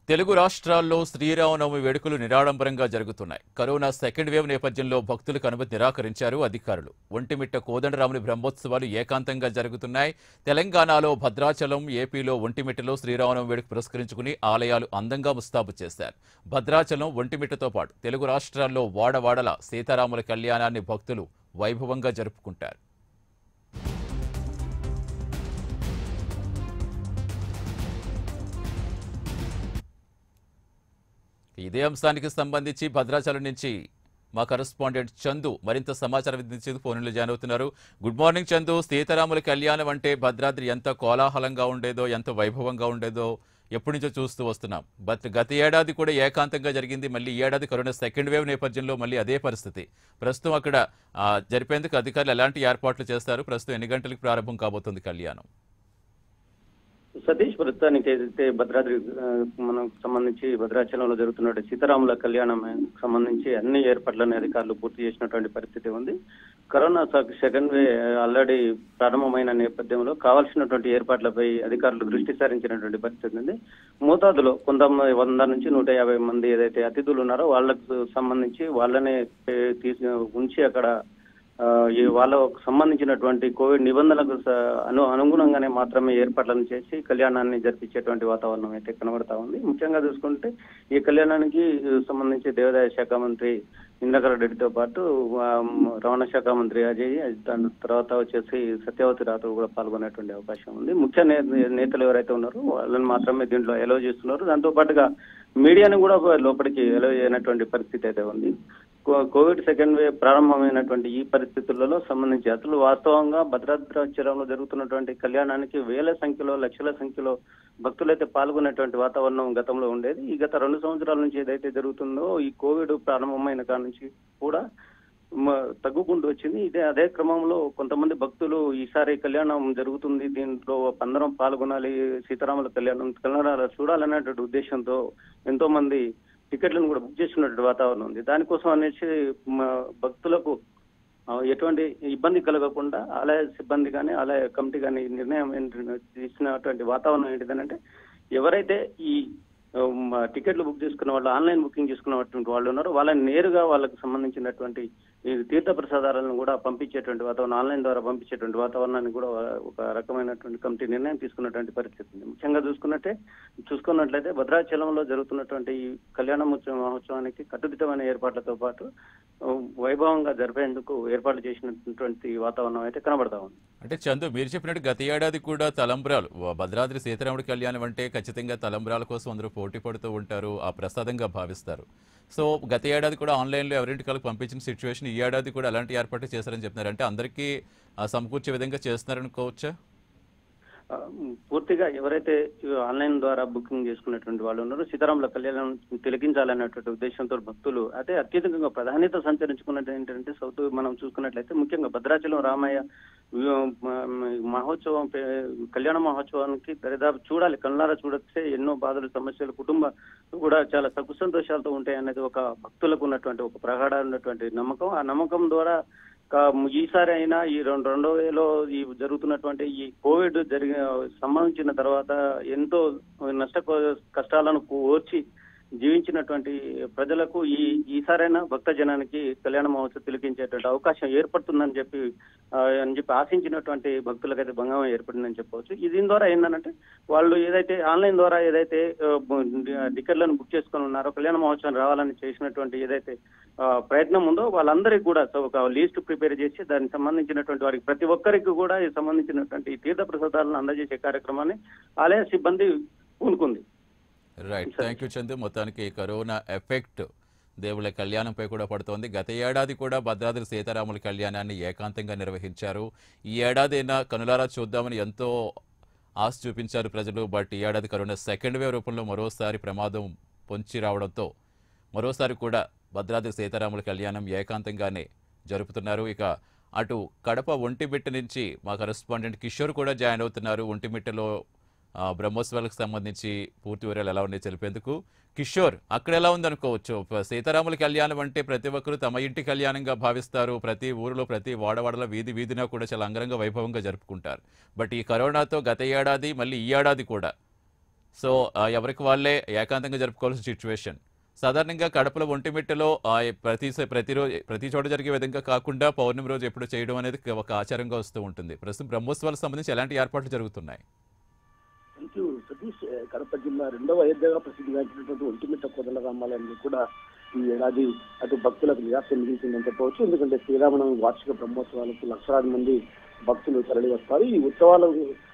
తెలుగు రాష్ట్రాల్లో శ్రీరామనవమి వేడుకలు నిరాడంబరంగా జరుగుతున్నాయి కరోనా సెకండ్ వేవ్ నేపథ్యంలో భక్తులకు అనుమతి నిరాకరించారు అధికారులు ఒంటిమిట్ట కోదండరాముని బ్రహ్మోత్సవాలు ఏకాంతంగా జరుగుతున్నాయి తెలంగాణలో భద్రాచలం ఏపీలో ఒంటిమిట్టలో శ్రీరామనవమి వేడుక పురస్కరించుకుని ఆలయాలు అందంగా ముస్తాబు చేశారు భద్రాచలం ఒంటిమిట్టతో పాటు తెలుగు రాష్ట్రాల్లో వాడవాడల సీతారాముల కళ్యాణాన్ని భక్తులు వైభవంగా జరుపుకుంటారు ఇదే అంశానికి సంబంధించి భద్రాచలం నుంచి మా కరెస్పాండెంట్ చందు మరింత సమాచారం అందించేందుకు ఫోన్లో జాయిన్ అవుతున్నారు గుడ్ మార్నింగ్ చందు సీతారాముల కళ్యాణం అంటే భద్రాద్రి ఎంత కోలాహలంగా ఉండేదో ఎంత వైభవంగా ఉండేదో ఎప్పటి నుంచో చూస్తూ వస్తున్నాం బట్ గత ఏడాది కూడా ఏకాంతంగా జరిగింది మళ్ళీ ఈ ఏడాది కరోనా సెకండ్ వేవ్ నేపథ్యంలో మళ్ళీ అదే పరిస్థితి ప్రస్తుతం అక్కడ ఆ, జరిపేందుకు అధికారులు ఎలాంటి ఏర్పాట్లు చేస్తారు ప్రస్తుతం ఎన్ని గంటలకు ప్రారంభం కాబోతుంది కళ్యాణం సతీష్ ప్రస్తుతానికి ఏదైతే భద్రాద్రి ఆ, మనకు సంబంధించి భద్రాచలంలో జరుగుతున్న సీతారాముల కళ్యాణం సంబంధించి అన్ని ఏర్పాట్లను అధికారులు పూర్తి చేసినటువంటి పరిస్థితి ఉంది కరోనా స- సెకండ్ వే ఆల్రెడీ ప్రారంభమైన నేపథ్యంలో కావాల్సినటువంటి ఏర్పాట్లపై అధికారులు దృష్టి సారించినటువంటి పరిస్థితి ఉంది మోతాదులో కొంతమంది వంద నుంచి నూట యాభై మంది ఏదైతే అతిథులు ఉన్నారో వాళ్ళకు సంబంధించి వాళ్ళనే ఏ, తీసి ఉంచి అక్కడ ఆ, ఈ వాళ్ళకు సంబంధించినటువంటి కోవిడ్ నిబంధనలకు స- అను అనుగుణంగానే మాత్రమే ఏర్పాట్లను చేసి కళ్యాణాన్ని జరిపించేటువంటి వాతావరణం అయితే కనబడతా ఉంది ముఖ్యంగా చూసుకుంటే ఈ కళ్యాణానికి సంబంధించి దేవాదాయ శాఖ మంత్రి ఇంద్రకర్ రెడ్డితో పాటు ఆ, రవాణా శాఖ మంత్రి అజయ్ దాని తర్వాత వచ్చేసి సత్యవతి రాథోడ్ కూడా పాల్గొనేటువంటి అవకాశం ఉంది ముఖ్య నే- నేతలు ఎవరైతే ఉన్నారో వాళ్ళని మాత్రమే దీంట్లో ఎలో చేస్తున్నారు దాంతో పాటుగా మీడియాని కూడా లోపలికి ఎలో చేయనటువంటి పరిస్థితి అయితే ఉంది కో- కోవిడ్ సెకండ్ వేవ్ ప్రారంభమైనటువంటి ఈ పరిస్థితులలో సంబంధించి అసలు వాస్తవంగా భద్రాద్రాచలంలో జరుగుతున్నటువంటి కళ్యాణానికి వేల సంఖ్యలో లక్షల సంఖ్యలో భక్తులైతే పాల్గొనేటువంటి వాతావరణం గతంలో ఉండేది ఈ గత రెండు సంవత్సరాల నుంచి ఏదైతే జరుగుతుందో ఈ కోవిడ్ ప్రారంభమైన కాడ నుంచి కూడా మ- తగ్గుకుంటూ వచ్చింది ఇదే అదే క్రమంలో కొంతమంది భక్తులు ఈసారి కళ్యాణం జరుగుతుంది దీంట్లో అందరం పాల్గొనాలి సీతారాముల కళ్యాణం కళ్యాణాలు చూడాలనేటువంటి ఉద్దేశంతో ఎంతో మంది టికెట్లను కూడా బుక్ చేసుకున్నటువంటి వాతావరణం ఉంది దానికోసం అనేసి మ- భక్తులకు ఆ, ఎటువంటి ఇబ్బంది కలగకుండా ఆలయ సిబ్బంది కానీ ఆలయ కమిటీ కానీ ఈ నిర్ణయం ఏంటి- తీసుకున్నటువంటి వాతావరణం ఏంటిదనంటే ఎవరైతే ఈ ఆ, మ- టికెట్లు బుక్ చేసుకున్న వాళ్ళు ఆన్లైన్ బుకింగ్ చేసుకున్నటువంటి వాళ్ళు ఉన్నారో వాళ్ళని నేరుగా వాళ్ళకి సంబంధించినటువంటి ఈ తీర్థ ప్రసాదాలను కూడా పంపించేటువంటి వాతావరణం ఆన్లైన్ ద్వారా పంపించేటువంటి వాతావరణాన్ని కూడా ఒక రకమైనటువంటి కమిటీ నిర్ణయం తీసుకున్నటువంటి పరిస్థితి ఉంది ముఖ్యంగా చూసుకున్నట్టే చూసుకున్నట్లయితే భద్రాచలంలో జరుగుతున్నటువంటి ఈ కళ్యాణ మహోత్సవ మహోత్సవానికి కట్టుదిట్టమైన ఏర్పాట్లతో పాటు ఆ, వైభవంగా జరిపేందుకు ఏర్పాట్లు చేసినటువంటి వాతావరణం అయితే కనబడతా ఉంది అంటే చందు మీరు చెప్పినట్టు గత ఏడాది కూడా తలంబ్రాలు వ- భద్రాద్రి సీతారాముడి కళ్యాణం అంటే ఖచ్చితంగా తలంబ్రాల కోసం అందరూ పోటీ పడుతూ ఉంటారు ఆ ప్రసాదంగా భావిస్తారు సో గత ఏడాది కూడా ఆన్లైన్లో ఎవరింటి కాలకు పంపించిన సిచ్యువేషన్ ఈ ఏడాది కూడా అలాంటి ఏర్పాట్లు చేశారని చెప్తున్నారు అంటే అందరికీ ఆ, సమకూర్చే విధంగా చేస్తున్నారనుకోవచ్చా ఆ, పూర్తిగా ఎవరైతే ఆన్లైన్ ద్వారా బుకింగ్ చేసుకున్నటువంటి వాళ్ళు ఉన్నారో సీతారాముల కళ్యాణం తిలకించాలనేటువంటి ఉద్దేశంతో భక్తులు అదే అత్యధికంగా ప్రాధాన్యత సంచరించుకున్నట్టు ఏంటంటే సౌత్ మనం చూసుకున్నట్లయితే ముఖ్యంగా భద్రాచలం రామయ్య వి- మ- మహోత్సవం పే- కళ్యాణ మహోత్సవానికి దరిదాపు చూడాలి కళ్ళారా చూడొచ్చే ఎన్నో బాధలు సమస్యలు కుటుంబ కూడా చాలా సకు సంతోషాలతో ఉంటాయి అనేది ఒక భక్తులకు ఉన్నటువంటి ఒక ప్రగాఢ ఉన్నటువంటి నమ్మకం ఆ నమ్మకం ద్వారా కా- ఈసారి అయినా ఈ రెండు రెండో వేలో ఈ జరుగుతున్నటువంటి ఈ కోవిడ్ జరిగిన సంభవించిన తర్వాత ఎంతో నష్ట కష్టాలను ఓర్చి జీవించినటువంటి ప్రజలకు ఈ ఈసారైనా భక్త జనానికి కళ్యాణ మహోత్సవం తిలకించేటువంటి అవకాశం ఏర్పడుతుందని చెప్పి ఆ, అని చెప్పి ఆశించినటువంటి భక్తులకైతే భంగం ఏర్పడిందని చెప్పవచ్చు ఈ దీని ద్వారా ఏంటంటే వాళ్ళు ఏదైతే ఆన్లైన్ ద్వారా ఏదైతే ఆ, బు- టికెట్లను బుక్ చేసుకొని ఉన్నారో కళ్యాణ మహోత్సవం రావాలని చేసినటువంటి ఏదైతే ఆ, ప్రయత్నం ఉందో వాళ్ళందరికీ కూడా సో ఒక లిస్ట్ ప్రిపేర్ చేసి దానికి సంబంధించినటువంటి వారికి ప్రతి ఒక్కరికి కూడా ఈ సంబంధించినటువంటి ఈ తీర్థ ప్రసాదాలను అందజేసే కార్యక్రమాన్ని ఆలయ సిబ్బంది పూనుకుంది రైట్ థ్యాంక్ యూ చందు మొత్తానికి కరోనా ఎఫెక్ట్ దేవుళ్ళ కళ్యాణంపై కూడా పడుతోంది గత ఏడాది కూడా భద్రాద్రి సీతారాముల కళ్యాణాన్ని ఏకాంతంగా నిర్వహించారు ఈ ఏడాదైనా కనులారా చూద్దామని ఎంతో ఆశ చూపించారు ప్రజలు బట్ ఈ ఏడాది కరోనా సెకండ్ వేవ్ రూపంలో మరోసారి ప్రమాదం పొంచి రావడంతో మరోసారి కూడా భద్రాద్రి సీతారాముల కళ్యాణం ఏకాంతంగానే జరుపుతున్నారు ఇక అటు కడప ఒంటిమిట్ట నుంచి మా కరెస్పాండెంట్ కిషోర్ కూడా జాయిన్ అవుతున్నారు ఒంటిమిట్టలో ఆ, బ్రహ్మోత్సవాలకు సంబంధించి పూర్తి వివరాలు ఎలా ఉన్నాయో తెలిపేందుకు కిషోర్ అక్కడ ఎలా ఉందనుకోవచ్చు ప- సీతారాముల కళ్యాణం అంటే ప్రతి ఒక్కరు తమ ఇంటి కళ్యాణంగా భావిస్తారు ప్రతి ఊరిలో ప్రతి వాడవాడల వీధి వీధిన కూడా చాలా అంగరంగ వైభవంగా జరుపుకుంటారు బట్ ఈ కరోనాతో గత ఏడాది మళ్ళీ ఈ ఏడాది కూడా సో ఆ, ఎవరికి వాళ్ళే ఏకాంతంగా జరుపుకోవాల్సిన సిచ్యువేషన్ సాధారణంగా కడపలో ఒంటిమిట్టలో ఆ, ప్రతి స- ప్రతిరోజు ప్రతి చోట జరిగే విధంగా కాకుండా పౌర్ణమి రోజు ఎప్పుడు చేయడం అనేది ఒక ఆచారంగా వస్తూ ఉంటుంది ప్రస్తుతం బ్రహ్మోత్సవాలకు సంబంధించి ఎలాంటి ఏర్పాట్లు జరుగుతున్నాయి థ్యాంక్ యూ సతీష్ ఏ, కడప జిల్లా రెండవ అయోధ్యగా ప్రసిద్ధిగాంచినటువంటి ఒంటిమిట్ట కోదల రామాలయంలో కూడా ఈ ఏడాది అటు భక్తులకు నిరాశ మిగిల్చిందని చెప్పవచ్చు ఎందుకంటే శ్రీరామనవమి వార్షిక బ్రహ్మోత్సవాలకు లక్షలాది మంది భక్తులు తరలి వస్తారు ఈ ఉత్సవాలు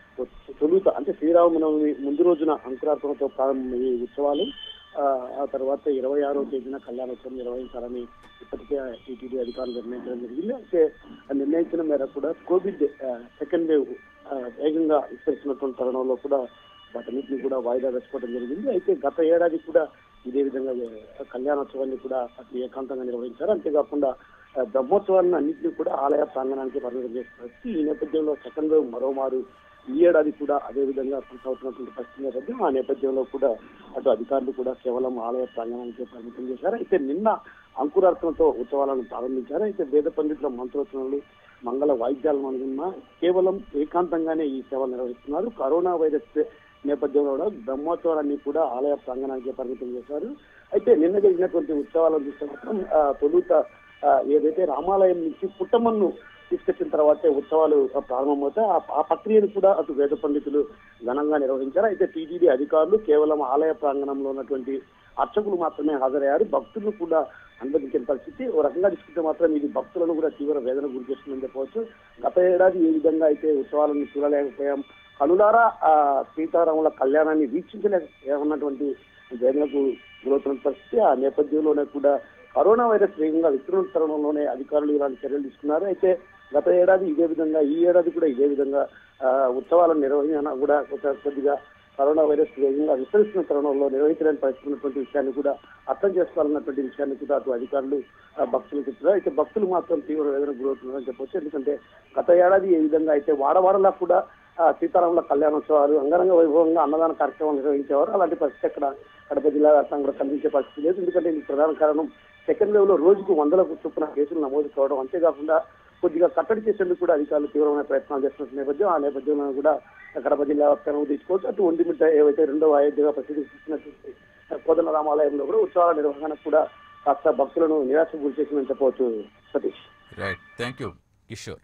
తొలుత అంటే శ్రీరామనవమి ముందు రోజున అంకురార్పణతో ప్రారంభమయ్యే ఈ ఉత్సవాలు ఆ, ఆ తర్వాత ఇరవై ఆరో తేదీన కళ్యాణోత్సవం నిర్వహించాలని ఇప్పటికే టీటీడీ అధికారులు నిర్ణయించడం జరిగింది అయితే ఆ నిర్ణయించిన మేరకు కూడా కోవిడ్ సెకండ్ వేవ్ ఆ, వేగంగా విస్తరిస్తున్నటువంటి తరుణంలో కూడా వాటన్నిటిని కూడా వాయిదా వేసుకోవడం జరిగింది అయితే గత ఏడాది కూడా ఇదే విధంగా ఆ, కళ్యాణోత్సవాన్ని కూడా అతి ఏకాంతంగా నిర్వహించారు అంతేకాకుండా ఆ, బ్రహ్మోత్సవాలను అన్నింటినీ కూడా ఆలయ ప్రాంగణానికి పరిమితం చేసిన పరిస్థితి ఈ నేపథ్యంలో సెకండ్ వేవ్ మరోమారు ఈ ఏడాది కూడా అదే విధంగా కొనసాగుతున్నటువంటి పరిస్థితి నేపథ్యం ఆ నేపథ్యంలో కూడా అటు అధికారులు కూడా కేవలం ఆలయ ప్రాంగణానికి పరిమితం చేశారు అయితే నిన్న అంకురార్పణతో ఉత్సవాలను ప్రారంభించారు అయితే వేద పండితుల మంత్రోత్సవాలు మంగళ వాయిద్యాలను అనుకున్న కేవలం ఏకాంతంగానే ఈ సేవలు నిర్వహిస్తున్నారు కరోనా వైరస్ నేపథ్యంలో కూడా బ్రహ్మోత్సవాలన్నీ కూడా ఆలయ ప్రాంగణానికి పరిమితం చేశారు అయితే నిన్న జరిగినటువంటి ఉత్సవాలను చూస్తే మాత్రం ఆ, తొలుత ఆ, ఏదైతే రామాలయం నుంచి పుట్టమన్ను తీసుకొచ్చిన తర్వాతే ఉత్సవాలు ప్రారంభమవుతాయి ఆ- ఆ ప్రక్రియను కూడా అటు వేద పండితులు ఘనంగా నిర్వహించారు అయితే టీటీడీ అధికారులు కేవలం ఆలయ ప్రాంగణంలో ఉన్నటువంటి అర్చకులు మాత్రమే హాజరయ్యారు భక్తులను కూడా అనుమతించిన పరిస్థితి ఓ రకంగా తీసుకుంటే మాత్రం ఇది భక్తులను కూడా తీవ్ర వేదన గురి చేస్తుందని చెప్పవచ్చు గత ఏడాది ఏ విధంగా అయితే ఉత్సవాలను చూడలేకపోయాం కనులారా ఆ సీతారాముల కళ్యాణాన్ని వీక్షించలేకున్నటువంటి వేదనకు గురవుతున్న పరిస్థితి ఆ నేపథ్యంలోనే కూడా కరోనా వైరస్ వేగంగా విస్తరణ తరుణంలోనే అధికారులు ఇలాంటి చర్యలు తీసుకున్నారు అయితే గత ఏడాది ఇదే విధంగా ఈ ఏడాది కూడా ఇదే విధంగా ఆ, ఉత్సవాలను నిర్వహించిన కూడా కొంత కొద్దిగా కరోనా వైరస్ వేగంగా విస్తరిస్తున్న తరుణంలో నిర్వహించడానికి పరిస్థితున్నటువంటి విషయాన్ని కూడా అర్థం చేసుకోవాలన్నటువంటి విషయాన్ని కూడా అటు అధికారులు ఆ, భక్తులు చెప్తున్నారు అయితే భక్తులు మాత్రం తీవ్ర వేదన గురవుతున్నారని చెప్పొచ్చు ఎందుకంటే గత ఏడాది ఏ విధంగా అయితే వాడవాడలా కూడా ఆ, సీతారాముల కళ్యాణోత్సవాలు అంగరంగ వైభవంగా అన్నదాన కార్యక్రమం నిర్వహించేవారు అలాంటి పరిస్థితి అక్కడ కడప జిల్లా వ్యాప్తంగా కూడా కనిపించే పరిస్థితి లేదు ఎందుకంటే ఇందుకు ప్రధాన కారణం సెకండ్ వేవ్ లో రోజుకు వందలకు చొప్పున కేసులు నమోదు కావడం అంతేకాకుండా కొద్దిగా కట్టడి చేసేందుకు కూడా అధికారులు తీవ్రమైన ప్రయత్నాలు చేస్తున్న నేపథ్యం ఆ నేపథ్యంలో కూడా కడప జిల్లా వ్యాప్తంగా తీసుకోవచ్చు అటు ఒంటిమిట్ట ఏవైతే రెండవ అయోధ్యగా ప్రసిద్ధిస్తున్నటువంటి కోదండ రామాలయంలో కూడా ఉత్సవాల నిర్వహణకు కూడా కాస్త భక్తులను నిరాశ గురి చేసిందని చెప్పవచ్చు Satish right thank you Kishore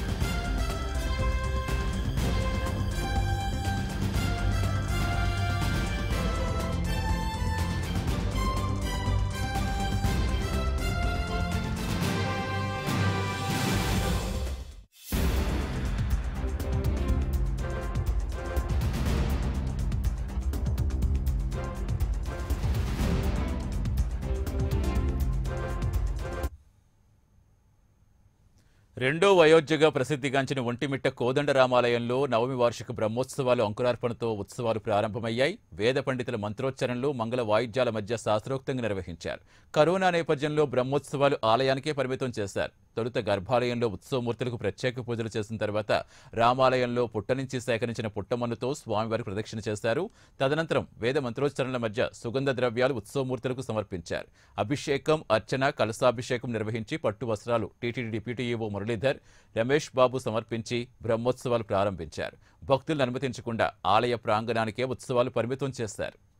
రెండో అయోధ్యగా ప్రసిద్ధిగాంచిన ఒంటిమిట్ట కోదండ రామాలయంలో నవమి వార్షిక బ్రహ్మోత్సవాలు అంకురార్పణతో ఉత్సవాలు ప్రారంభమయ్యాయి వేద పండితుల మంత్రోచ్చరణలు మంగళ వాయిద్యాల మధ్య శాస్త్రోక్తంగా నిర్వహించారు కరోనా నేపథ్యంలో బ్రహ్మోత్సవాలు ఆలయానికే పరిమితం చేశారు తొలుత గర్భాలయంలో ఉత్సవమూర్తులకు ప్రత్యేక పూజలు చేసిన తర్వాత రామాలయంలో పుట్ట నుంచి సేకరించిన పుట్టమన్నుతో స్వామివారికి ప్రదక్షిణ చేశారు తదనంతరం వేద మంత్రోచ్చరణల మధ్య సుగంధ ద్రవ్యాలు ఉత్సవమూర్తులకు సమర్పించారు అభిషేకం అర్చన కలశాభిషేకం నిర్వహించి పట్టు వస్త్రాలు టీటీడీ డిప్యూటీ ఈవో మురళీధర్ రమేష్ బాబు సమర్పించి బ్రహ్మోత్సవాలు ప్రారంభించారు భక్తులను అనుమతించకుండా ఆలయ ప్రాంగణానికే ఉత్సవాలు పరిమితం చేశారు